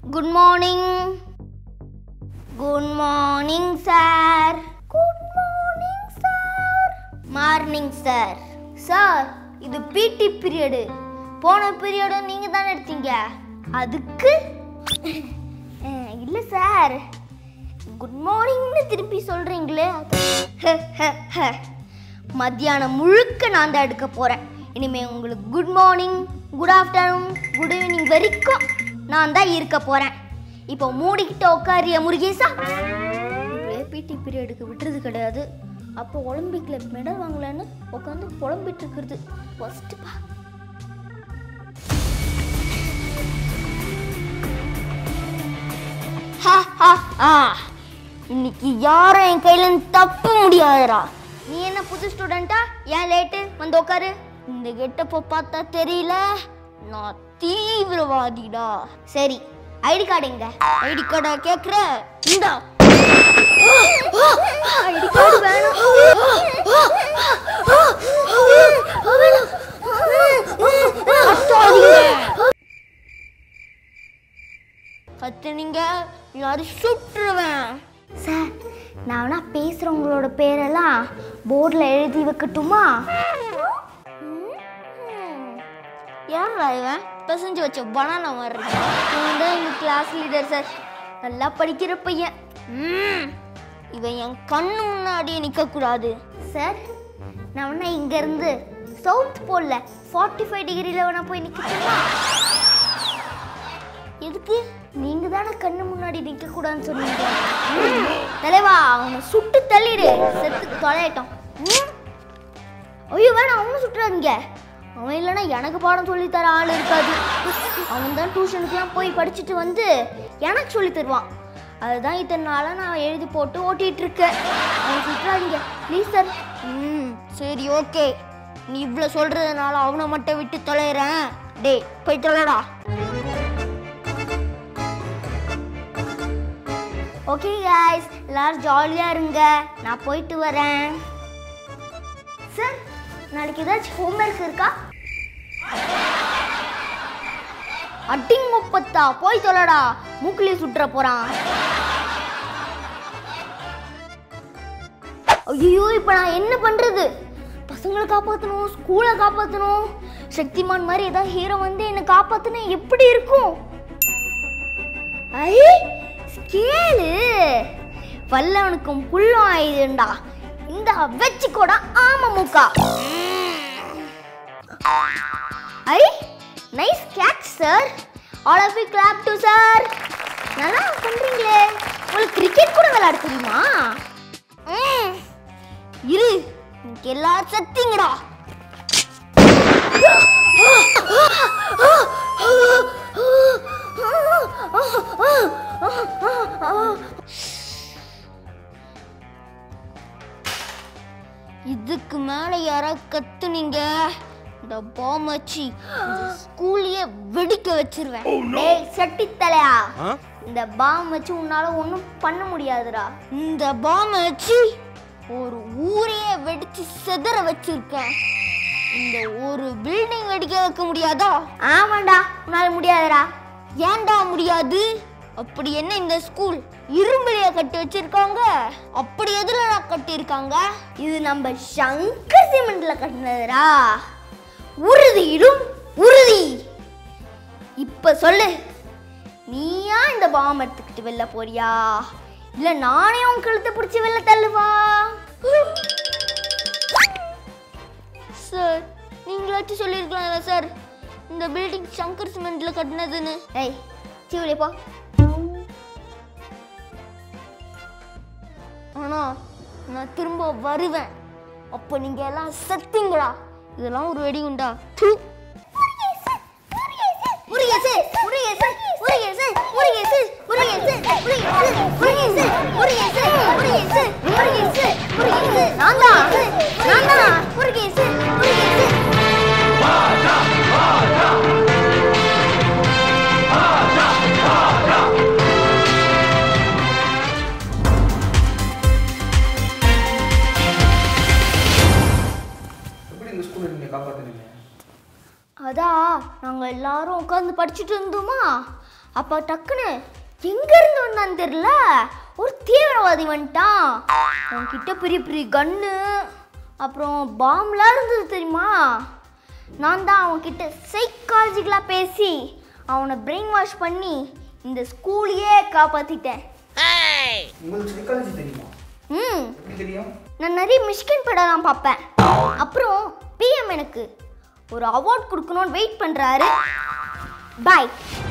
Good morning good morning sir good morning sir morning sir sir இது PT period போன period நீங்கள் தானே எடுத்தீங்க அதுக்கு அஹ், இல்லை சார் குட் மார்னிங்னு திருப்பி சொல்கிறீங்களே மத்தியானம் முழுக்க நான் தான் எடுக்க போகிறேன் இனிமேல் உங்களுக்கு good morning good afternoon good evening வரைக்கும் நான் தான் இருக்க போகிறேன் இப்போ மூடிக்கிட்டு உட்காரிய முருகேசா இப்படியே பிடி பீரியடுக்கு விட்டுறது கிடையாது அப்போ ஒலிம்பிக்கில் மெடல் வாங்கலன்னு உட்காந்து புலம்பிட்டு இருக்கிறது ஃபஸ்ட்டுப்பா இன்னைக்கு யாரும் என் கையில இருந்து தப்ப முடியாதுடா நீ என்ன புது ஸ்டூடெண்டா ஏன் லேட்டு வந்து உட்காரு இந்த கெட்டப்ப பார்த்தா தெரியல நான் தீவிரவாதிடா சரி ஐடி கார்டு எங்க ஐடி கார்டா கேக்குற இந்தா ஐடி கார்டு வேணும் கத்துனீங்க யாரும் சுட்டுருவேன் சார் நான் வேணா பேசுகிறவங்களோட பேரெல்லாம் போர்டில் எழுதி வைக்கட்டுமா யாரா இவன் பிசைஞ்சு வச்ச பனானா மாதிரி இருக்கான். இவன் தான் எங்கள் கிளாஸ் லீடர் சார் நல்லா படிக்கிற பையன் ம், இவன் என் கண்ணு முன்னாடியே நிற்கக்கூடாது சார் நான் வேணா இங்கேருந்து சவுத் போலில் ஃபார்ட்டி ஃபைவ் டிகிரியில் வேணா போய் நிற்கட்டுமா எதுக்கு நீங்க தானே கண்ணு முன்னாடி நிக்க கூடாதுன்னு சொன்னீங்க ம். தலைவா அவனை சுட்டு தள்ளிடு செத்து தொலையட்டும் ம். ஐயோ வேணாம் அவனும் சுட்டுறாதீங்க அவன் இல்லைன்னா எனக்கு பாடம் சொல்லி தர ஆள் இருக்காது அவன் தான் டியூஷனுக்குலாம் போய் படிச்சுட்டு வந்து எனக்கு சொல்லி தருவான் அதுதான் இத்தனை நாளாக நான் எழுதி போட்டு ஓட்டிட்டு இருக்கேன் அவன் சுட்டுறாதீங்க ப்ளீஸ் சார் ம் சரி ஓகே நீ இவ்வளோ சொல்றதுனால அவனை மட்டும் விட்டு தொலைகிறேன் டேய் போய் தொலைடா ஓகே காய்ஸ் எல்லாரும் ஜாலியாக இருங்க நான் போயிட்டு வரேன் சார் நாளைக்கு ஏதாச்சும் ஹோம்ஒர்க் இருக்கா அட்டிங் முப்பத்தா போய் சொல்லடா மூக்கிலே சுட்டுற போறான் ஐயோ இப்போ நான் என்ன பண்றது பசங்களை காப்பாற்றணும் ஸ்கூலை காப்பாற்றணும் சக்திமான் மாதிரி ஏதாவது ஹீரோ வந்து என்னை காப்பாற்றினா எப்படி இருக்கும் ஐ ஸ்கேலு வல்லவனுக்கும் புல்லும் ஆயுதுண்டா இந்த வச்சுக்கோடா ஆமா மூக்கா ஐ nice catch sir all of you clap to sir நல்லா பண்றீங்களே உங்களுக்கு கிரிக்கெட் கூட விளையாட தெரியுமா ம். இரு இன்னைக்கு எல்லாரும் சத்திங்கடா இதுக்கு மேல யாராவது கத்துனீங்க இந்த பாம் வச்சு ஸ்கூல்லையே வெடிக்க வச்சிருவேன் டேய் சட்டி தலையா இந்த பாம் வச்சு உன்னால ஒன்றும் பண்ண முடியாதுடா இந்த பாம் வச்சு ஒரு ஊரையே வெடிச்சு செதற வச்சிருக்கேன் இந்த ஒரு பில்டிங் வெடிக்க வைக்க முடியாதா ஆமாண்டா உன்னால முடியாதுடா ஏன்டா முடியாது அப்படி என்ன இந்த ஸ்கூல் இரும்புலையா கட்டி வச்சிருக்காங்க அப்படி எதுலடா கட்டி இருக்காங்க இது நம்ம சங்கர் சிமெண்ட்ல கட்டினதுடா உறுதியிலும் உறுதி இப்ப சொல்லு நீயா இந்த பாம் எடுத்துக்கிட்டு வெளில போறியா இல்ல நானே உன் கழுத்தை பிடிச்சி வெளில தள்ளுவா சார் நீங்களாச்சும் சொல்லியிருக்கலாம்ல சார் இந்த பில்டிங் சங்கர் சிமெண்ட்ல கட்டினதுன்னு ஏய் சிவலி போ ஆனா நான் திரும்ப வருவேன் அப்போ நீங்க எல்லாம் செத்தீங்களா இதெல்லாம் ஒரு வெடி உண்டா து. முருகேசு, முருகேசு, முருகேசு, முருகேசு, முருகேசு, முருகேசு, முருகேசு, முருகேசு, முருகேசு, முருகேசு, முருகேசு. நான்தான், நான்தான், முருகேசு, முருகேசு. எப்படி இந்த ஸ்கூலை நீங்கள் காப்பாற்றுனீங்க அதான் நாங்கள் எல்லாரும் உட்காந்து படிச்சுட்டு இருந்தோமா அப்போ டக்குன்னு எங்க இருந்து வந்தான்னு தெரியல ஒரு தீவிரவாதி வந்துட்டான் அவன்கிட்ட பெரிய பெரிய கன்னு அப்புறம் பாம்லாம் இருந்தது தெரியுமா நான் தான் அவன்கிட்ட சைக்காலஜிக்கலாக பேசி அவனை பிரெயின் வாஷ் பண்ணி இந்த ஸ்கூலையே காப்பாற்றிட்டேன் உங்களுக்கு சைக்காலஜி தெரியுமா ம் எப்படி தெரியும் நான் நிறைய மிஷ்கின் படம்லாம் பார்ப்பேன் அப்புறம் பிஎம் எனக்கு ஒரு அவார்ட் கொடுக்கணும்னு வெயிட் பண்ணுறாரு பாய்